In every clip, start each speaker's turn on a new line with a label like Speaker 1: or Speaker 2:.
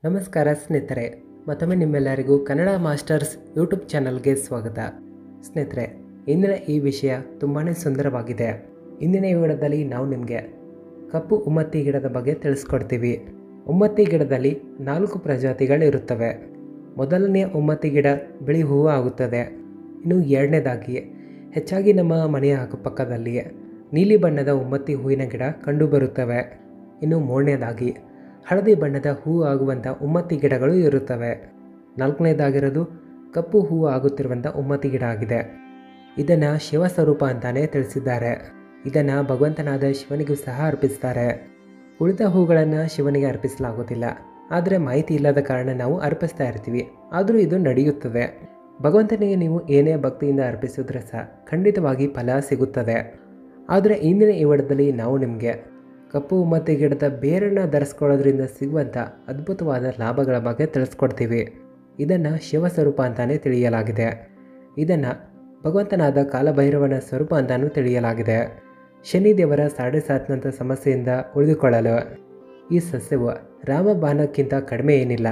Speaker 1: ನಮಸ್ಕಾರ ಸ್ನೇಹಿತರೆ ಮತ್ತೊಮ್ಮೆ ನಿಮ್ಮೆಲ್ಲರಿಗೂ ಕನ್ನಡ ಮಾಸ್ಟರ್ಸ್ ಯೂಟ್ಯೂಬ್ ಚಾನಲ್ಗೆ ಸ್ವಾಗತ ಸ್ನೇಹಿತರೆ ಇಂದಿನ ಈ ವಿಷಯ ತುಂಬಾ ಸುಂದರವಾಗಿದೆ ಇಂದಿನ ಈ ವಿಡಿಯೋದಲ್ಲಿ ನಾವು ನಿಮಗೆ ಕಪ್ಪು ಉಮ್ಮತ್ತಿ ಗಿಡದ ಬಗ್ಗೆ ತಿಳಿಸ್ಕೊಡ್ತೀವಿ ಉಮ್ಮತ್ತಿ ಗಿಡದಲ್ಲಿ ನಾಲ್ಕು ಪ್ರಜಾತಿಗಳು ಇರುತ್ತವೆ ಮೊದಲನೆಯ ಉಮ್ಮತ್ತಿ ಗಿಡ ಬಿಳಿ ಹೂವು ಆಗುತ್ತದೆ ಇನ್ನು ಎರಡನೇದಾಗಿ ಹೆಚ್ಚಾಗಿ ನಮ್ಮ ಮನೆಯ ಅಕ್ಕಪಕ್ಕದಲ್ಲಿ ನೀಲಿ ಬಣ್ಣದ ಉಮ್ಮತ್ತಿ ಹೂವಿನ ಗಿಡ ಕಂಡುಬರುತ್ತವೆ ಇನ್ನು ಮೂರನೇದಾಗಿ ಹಳದಿ ಬಣ್ಣದ ಹೂ ಆಗುವಂಥ ಉಮ್ಮತ್ತಿ ಗಿಡಗಳು ಇರುತ್ತವೆ ನಾಲ್ಕನೇದಾಗಿರೋದು ಕಪ್ಪು ಹೂವು ಆಗುತ್ತಿರುವಂಥ ಉಮ್ಮತ್ತಿ ಗಿಡ ಆಗಿದೆ ಇದನ್ನು ಶಿವ ಸ್ವರೂಪ ಅಂತಾನೆ ತಿಳಿಸಿದ್ದಾರೆ ಇದನ್ನು ಭಗವಂತನಾದ ಶಿವನಿಗೂ ಸಹ ಅರ್ಪಿಸ್ತಾರೆ ಉಳಿದ ಹೂಗಳನ್ನು ಶಿವನಿಗೆ ಅರ್ಪಿಸಲಾಗೋದಿಲ್ಲ ಆದರೆ ಮಾಹಿತಿ ಇಲ್ಲದ ಕಾರಣ ನಾವು ಅರ್ಪಿಸ್ತಾ ಇರ್ತೀವಿ ಆದರೂ ಇದು ನಡೆಯುತ್ತದೆ ಭಗವಂತನಿಗೆ ನೀವು ಏನೇ ಭಕ್ತಿಯಿಂದ ಅರ್ಪಿಸಿದ್ರೆ ಸಹ ಖಂಡಿತವಾಗಿ ಫಲ ಸಿಗುತ್ತದೆ ಆದರೆ ಇಂದಿನ ಈ ವಿಡದಲ್ಲಿ ನಾವು ನಿಮಗೆ ಕಪ್ಪು ಮತ್ತು ಗಿಡದ ಬೇರನ್ನು ಧರಿಸ್ಕೊಳ್ಳೋದ್ರಿಂದ ಸಿಗುವಂಥ ಅದ್ಭುತವಾದ ಲಾಭಗಳ ಬಗ್ಗೆ ತಿಳಿಸ್ಕೊಡ್ತೀವಿ ಇದನ್ನು ಶಿವ ಸ್ವರೂಪ ಅಂತಾನೆ ತಿಳಿಯಲಾಗಿದೆ ಇದನ್ನು ಭಗವಂತನಾದ ಕಾಲಭೈರವನ ಸ್ವರೂಪ ಅಂತಾನೂ ತಿಳಿಯಲಾಗಿದೆ ಶನಿದೇವರ ಸಾಡೆ ಸಾತ್ನಂಥ ಸಮಸ್ಯೆಯಿಂದ ಉಳಿದುಕೊಳ್ಳಲು ಈ ಸಸ್ಯವು ರಾಮಬಾಣಕ್ಕಿಂತ ಕಡಿಮೆ ಏನಿಲ್ಲ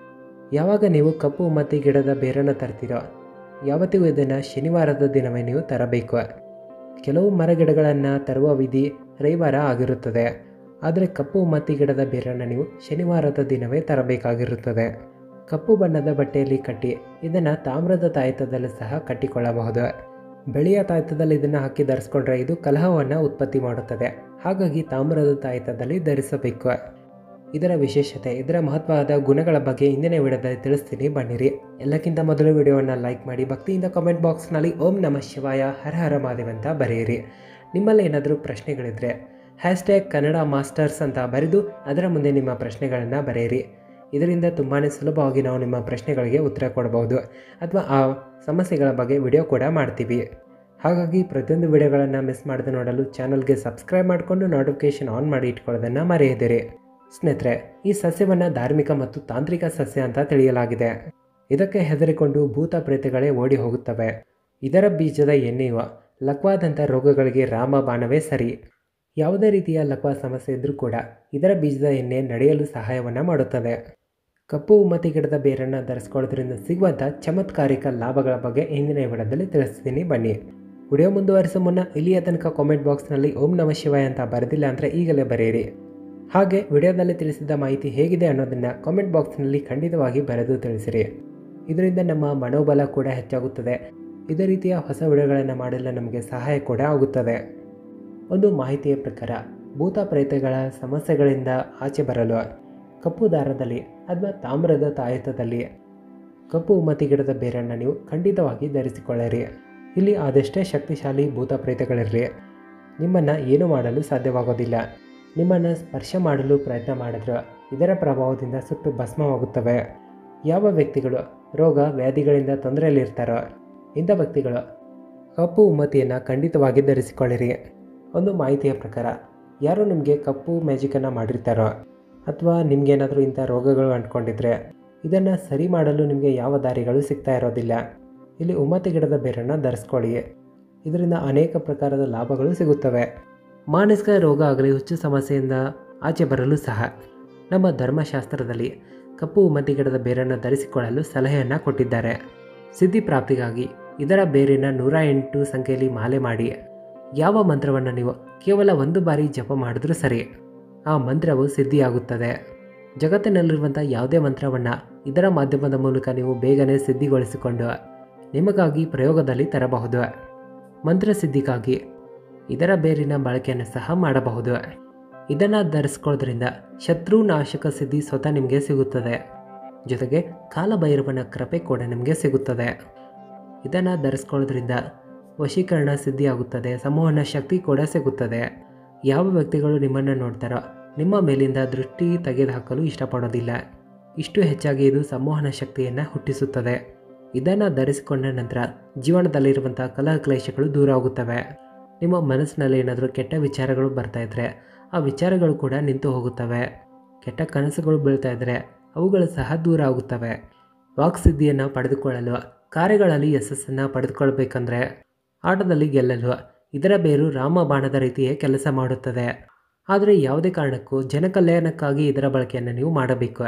Speaker 1: ಯಾವಾಗ ನೀವು ಕಪ್ಪು ಮತ್ತು ಗಿಡದ ಬೇರನ್ನು ತರ್ತೀರೋ ಯಾವತ್ತಿಗೂ ಇದನ್ನು ಶನಿವಾರದ ದಿನವೇ ನೀವು ತರಬೇಕು ಕೆಲವು ಮರಗಿಡಗಳನ್ನು ತರುವ ವಿಧಿ ರವಿವಾರ ಆಗಿರುತ್ತದೆ ಆದರೆ ಕಪ್ಪು ಮತ್ತಿ ಗಿಡದ ಬೇರನ್ನು ನೀವು ಶನಿವಾರದ ದಿನವೇ ತರಬೇಕಾಗಿರುತ್ತದೆ ಕಪ್ಪು ಬಣ್ಣದ ಬಟ್ಟೆಯಲ್ಲಿ ಕಟ್ಟಿ ಇದನ್ನು ತಾಮ್ರದ ತಾಯಿತದಲ್ಲಿ ಸಹ ಕಟ್ಟಿಕೊಳ್ಳಬಹುದು ಬೆಳೆಯ ತಾಯಿತದಲ್ಲಿ ಇದನ್ನು ಹಾಕಿ ಧರಿಸ್ಕೊಂಡ್ರೆ ಇದು ಕಲಹವನ್ನು ಉತ್ಪತ್ತಿ ಮಾಡುತ್ತದೆ ಹಾಗಾಗಿ ತಾಮ್ರದ ತಾಯಿತದಲ್ಲಿ ಧರಿಸಬೇಕು ಇದರ ವಿಶೇಷತೆ ಇದರ ಮಹತ್ವದ ಗುಣಗಳ ಬಗ್ಗೆ ಇಂದಿನ ವಿಡಿಯೋದಲ್ಲಿ ತಿಳಿಸ್ತೀನಿ ಬನ್ನಿರಿ ಎಲ್ಲಕ್ಕಿಂತ ಮೊದಲು ವಿಡಿಯೋವನ್ನು ಲೈಕ್ ಮಾಡಿ ಭಕ್ತಿಯಿಂದ ಕಾಮೆಂಟ್ ಬಾಕ್ಸ್ನಲ್ಲಿ ಓಂ ನಮಃ ಶಿವಾಯ ಹರ ಹರ ಮಹಾದೇವ್ ಅಂತ ಬರೆಯಿರಿ ನಿಮ್ಮಲ್ಲಿ ಏನಾದರೂ ಪ್ರಶ್ನೆಗಳಿದ್ದರೆ ಹ್ಯಾಶ್ಟ್ಯಾಗ್ ಕನ್ನಡ ಮಾಸ್ಟರ್ಸ್ ಅಂತ ಬರೆದು ಅದರ ಮುಂದೆ ನಿಮ್ಮ ಪ್ರಶ್ನೆಗಳನ್ನು ಬರೆಯಿರಿ ಇದರಿಂದ ತುಂಬಾ ಸುಲಭವಾಗಿ ನಾವು ನಿಮ್ಮ ಪ್ರಶ್ನೆಗಳಿಗೆ ಉತ್ತರ ಕೊಡಬಹುದು ಅಥವಾ ಆ ಸಮಸ್ಯೆಗಳ ಬಗ್ಗೆ ವಿಡಿಯೋ ಕೂಡ ಮಾಡ್ತೀವಿ ಹಾಗಾಗಿ ಪ್ರತಿಯೊಂದು ವಿಡಿಯೋಗಳನ್ನು ಮಿಸ್ ಮಾಡದೆ ನೋಡಲು ಚಾನಲ್ಗೆ ಸಬ್ಸ್ಕ್ರೈಬ್ ಮಾಡಿಕೊಂಡು ನೋಟಿಫಿಕೇಷನ್ ಆನ್ ಮಾಡಿ ಇಟ್ಕೊಳ್ಳೋದನ್ನು ಮರೆಯದಿರಿ ಸ್ನೇಹಿತರೆ ಈ ಸಸ್ಯವನ್ನು ಧಾರ್ಮಿಕ ಮತ್ತು ತಾಂತ್ರಿಕ ಸಸ್ಯ ಅಂತ ತಿಳಿಯಲಾಗಿದೆ ಇದಕ್ಕೆ ಹೆದರಿಕೊಂಡು ಭೂತ ಪ್ರೇತಗಳೇ ಓಡಿ ಹೋಗುತ್ತವೆ ಇದರ ಬೀಜದ ಎಣ್ಣೆಯು ಲಕ್ವಾದಂಥ ರೋಗಗಳಿಗೆ ರಾಮಬಾಣವೇ ಸರಿ ಯಾವುದೇ ರೀತಿಯ ಲಕ್ವ ಸಮಸ್ಯೆ ಇದ್ದರೂ ಕೂಡ ಇದರ ಬೀಜದ ಎಣ್ಣೆ ನಡೆಯಲು ಸಹಾಯವನ್ನು ಮಾಡುತ್ತದೆ ಕಪ್ಪು ಉಮ್ಮತಿ ಗಿಡದ ಬೇರನ್ನು ಧರಿಸ್ಕೊಳ್ಳೋದ್ರಿಂದ ಸಿಗುವಂಥ ಚಮತ್ಕಾರಿಕ ಲಾಭಗಳ ಬಗ್ಗೆ ಇಂದಿನ ವಿಡಿಯೋದಲ್ಲಿ ತಿಳಿಸ್ತೀನಿ ಬನ್ನಿ ವಿಡಿಯೋ ಮುಂದುವರಿಸೋ ಮುನ್ನ ಇಲ್ಲಿಯ ತನಕ ಕಾಮೆಂಟ್ ಬಾಕ್ಸ್ನಲ್ಲಿ ಓಂ ನಮ ಶಿವಾಯ ಅಂತ ಬರೆದಿಲ್ಲ ಅಂದರೆ ಈಗಲೇ ಬರೆಯಿರಿ ಹಾಗೆ ವಿಡಿಯೋದಲ್ಲಿ ತಿಳಿಸಿದ ಮಾಹಿತಿ ಹೇಗಿದೆ ಅನ್ನೋದನ್ನು ಕಾಮೆಂಟ್ ಬಾಕ್ಸ್ನಲ್ಲಿ ಖಂಡಿತವಾಗಿ ಬರೆದು ತಿಳಿಸಿರಿ ಇದರಿಂದ ನಮ್ಮ ಮನೋಬಲ ಕೂಡ ಹೆಚ್ಚಾಗುತ್ತದೆ ಇದೇ ರೀತಿಯ ಹೊಸ ವಿಡಿಯೋಗಳನ್ನು ಮಾಡಲು ನಮಗೆ ಸಹಾಯ ಕೂಡ ಆಗುತ್ತದೆ ಒಂದು ಮಾಹಿತಿಯ ಪ್ರಕಾರ ಭೂತ ಪ್ರೇತಗಳ ಸಮಸ್ಯೆಗಳಿಂದ ಆಚೆ ಬರಲು ಕಪ್ಪು ದಾರದಲ್ಲಿ ಅಥವಾ ತಾಮ್ರದ ತಾಯತದಲ್ಲಿ ಕಪ್ಪು ಉಮ್ಮತಿ ಗಿಡದ ಬೇರನ್ನು ನೀವು ಖಂಡಿತವಾಗಿ ಧರಿಸಿಕೊಳ್ಳಿರಿ ಇಲ್ಲಿ ಆದಷ್ಟೇ ಶಕ್ತಿಶಾಲಿ ಭೂತ ಪ್ರೇತಗಳಿರ್ರಿ ನಿಮ್ಮನ್ನು ಏನು ಮಾಡಲು ಸಾಧ್ಯವಾಗೋದಿಲ್ಲ ನಿಮ್ಮನ್ನು ಸ್ಪರ್ಶ ಮಾಡಲು ಪ್ರಯತ್ನ ಮಾಡಿದ್ರು ಇದರ ಪ್ರಭಾವದಿಂದ ಸುಟ್ಟು ಭಸ್ಮವಾಗುತ್ತವೆ ಯಾವ ವ್ಯಕ್ತಿಗಳು ರೋಗ ವ್ಯಾಧಿಗಳಿಂದ ತೊಂದರೆಯಲ್ಲಿರ್ತಾರೋ ಇಂಥ ವ್ಯಕ್ತಿಗಳು ಕಪ್ಪು ಉಮ್ಮತಿಯನ್ನು ಖಂಡಿತವಾಗಿ ಧರಿಸಿಕೊಳ್ಳಿರಿ ಒಂದು ಮಾಹಿತಿಯ ಪ್ರಕಾರ ಯಾರು ನಿಮಗೆ ಕಪ್ಪು ಮ್ಯಾಜಿಕನ್ನು ಮಾಡಿರ್ತಾರೋ ಅಥವಾ ನಿಮಗೇನಾದರೂ ಇಂಥ ರೋಗಗಳು ಅಂಟ್ಕೊಂಡಿದ್ರೆ ಇದನ್ನು ಸರಿ ಮಾಡಲು ನಿಮಗೆ ಯಾವ ದಾರಿಗಳು ಸಿಗ್ತಾ ಇರೋದಿಲ್ಲ ಇಲ್ಲಿ ಉಮ್ಮತಿ ಗಿಡದ ಬೇರನ್ನು ಧರಿಸ್ಕೊಳ್ಳಿ ಇದರಿಂದ ಅನೇಕ ಪ್ರಕಾರದ ಲಾಭಗಳು ಸಿಗುತ್ತವೆ ಮಾನಸಿಕ ರೋಗ ಆಗಲಿ ಹುಚ್ಚು ಸಮಸ್ಯೆಯಿಂದ ಆಚೆ ಬರಲು ಸಹ ನಮ್ಮ ಧರ್ಮಶಾಸ್ತ್ರದಲ್ಲಿ ಕಪ್ಪು ಉಮ್ಮತಿ ಗಿಡದ ಬೇರನ್ನು ಧರಿಸಿಕೊಳ್ಳಲು ಸಲಹೆಯನ್ನು ಕೊಟ್ಟಿದ್ದಾರೆ ಸಿದ್ಧಿ ಪ್ರಾಪ್ತಿಗಾಗಿ ಇದರ ಬೇರಿನ ನೂರ ಎಂಟು ಸಂಖ್ಯೆಯಲ್ಲಿ ಮಾಲೆ ಮಾಡಿ ಯಾವ ಮಂತ್ರವನ್ನು ನೀವು ಕೇವಲ ಒಂದು ಬಾರಿ ಜಪ ಮಾಡಿದ್ರೂ ಸರಿ ಆ ಮಂತ್ರವು ಸಿದ್ಧಿಯಾಗುತ್ತದೆ ಜಗತ್ತಿನಲ್ಲಿರುವಂಥ ಯಾವುದೇ ಮಂತ್ರವನ್ನು ಇದರ ಮಾಧ್ಯಮದ ಮೂಲಕ ನೀವು ಬೇಗನೆ ಸಿದ್ಧಿಗೊಳಿಸಿಕೊಂಡು ನಿಮಗಾಗಿ ಪ್ರಯೋಗದಲ್ಲಿ ತರಬಹುದು ಮಂತ್ರ ಸಿದ್ಧಿಗಾಗಿ ಇದರ ಬೇರಿನ ಬಳಕೆಯನ್ನು ಸಹ ಮಾಡಬಹುದು ಇದನ್ನು ಧರಿಸ್ಕೊಳ್ಳೋದ್ರಿಂದ ಶತ್ರು ನಾಶಕ ಸಿದ್ಧಿ ಸ್ವತಃ ನಿಮಗೆ ಸಿಗುತ್ತದೆ ಜೊತೆಗೆ ಕಾಲಭೈರವನ ಕೃಪೆ ಕೂಡ ನಿಮಗೆ ಸಿಗುತ್ತದೆ ಇದನ್ನು ಧರಿಸ್ಕೊಳ್ಳೋದ್ರಿಂದ ವಶೀಕರಣ ಸಿದ್ಧಿಯಾಗುತ್ತದೆ ಸಂವಹನ ಶಕ್ತಿ ಕೂಡ ಸಿಗುತ್ತದೆ ಯಾವ ವ್ಯಕ್ತಿಗಳು ನಿಮ್ಮನ್ನು ನೋಡ್ತಾರೋ ನಿಮ್ಮ ಮೇಲಿಂದ ದೃಷ್ಟಿ ತೆಗೆದುಹಾಕಲು ಇಷ್ಟಪಡೋದಿಲ್ಲ ಇಷ್ಟು ಹೆಚ್ಚಾಗಿ ಇದು ಸಂವಹನ ಶಕ್ತಿಯನ್ನು ಹುಟ್ಟಿಸುತ್ತದೆ ಇದನ್ನು ಧರಿಸಿಕೊಂಡ ನಂತರ ಜೀವನದಲ್ಲಿರುವಂಥ ಕಲಹ ಕ್ಲೇಶಗಳು ದೂರ ಆಗುತ್ತವೆ ನಿಮ್ಮ ಮನಸ್ಸಿನಲ್ಲಿ ಏನಾದರೂ ಕೆಟ್ಟ ವಿಚಾರಗಳು ಬರ್ತಾ ಇದ್ದರೆ ಆ ವಿಚಾರಗಳು ಕೂಡ ನಿಂತು ಹೋಗುತ್ತವೆ ಕೆಟ್ಟ ಕನಸುಗಳು ಬೀಳ್ತಾ ಇದ್ದರೆ ಅವುಗಳು ಸಹ ದೂರ ಆಗುತ್ತವೆ ವಾಕ್ಸಿದ್ಧಿಯನ್ನು ಪಡೆದುಕೊಳ್ಳಲು ಕಾರ್ಯಗಳಲ್ಲಿ ಯಶಸ್ಸನ್ನು ಪಡೆದುಕೊಳ್ಬೇಕಂದ್ರೆ ಆಟದಲ್ಲಿ ಗೆಲ್ಲಲು ಇದರ ಬೇರು ರಾಮಬಾಣದ ರೀತಿಯೇ ಕೆಲಸ ಮಾಡುತ್ತದೆ ಆದರೆ ಯಾವುದೇ ಕಾರಣಕ್ಕೂ ಜನಕಲ್ಯಾಣಕ್ಕಾಗಿ ಇದರ ಬಳಕೆಯನ್ನು ನೀವು ಮಾಡಬೇಕು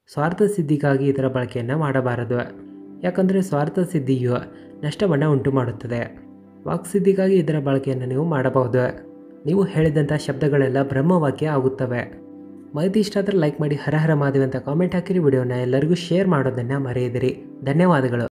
Speaker 1: ಸ್ವಾರ್ಥ ಸಿದ್ಧಿಗಾಗಿ ಇದರ ಬಳಕೆಯನ್ನು ಮಾಡಬಾರದು ಯಾಕಂದರೆ ಸ್ವಾರ್ಥ ಸಿದ್ಧಿಯು ನಷ್ಟವನ್ನು ಉಂಟು ಮಾಡುತ್ತದೆ ವಾಕ್ಸಿದ್ಧಿಗಾಗಿ ಇದರ ಬಳಕೆಯನ್ನು ನೀವು ಮಾಡಬಹುದು ನೀವು ಹೇಳಿದಂಥ ಶಬ್ದಗಳೆಲ್ಲ ಬ್ರಹ್ಮವಾಕ್ಯ ಆಗುತ್ತವೆ ಮಾಹಿತಿ ಇಷ್ಟ ಆದರೆ ಲೈಕ್ ಮಾಡಿ ಹರ ಹರ ಮಾದೇವ್ ಅಂತ ಕಾಮೆಂಟ್ ಹಾಕಿರಿ ವಿಡಿಯೋನ ಎಲ್ಲರಿಗೂ ಶೇರ್ ಮಾಡೋದನ್ನು ಮರೆಯದಿರಿ ಧನ್ಯವಾದಗಳು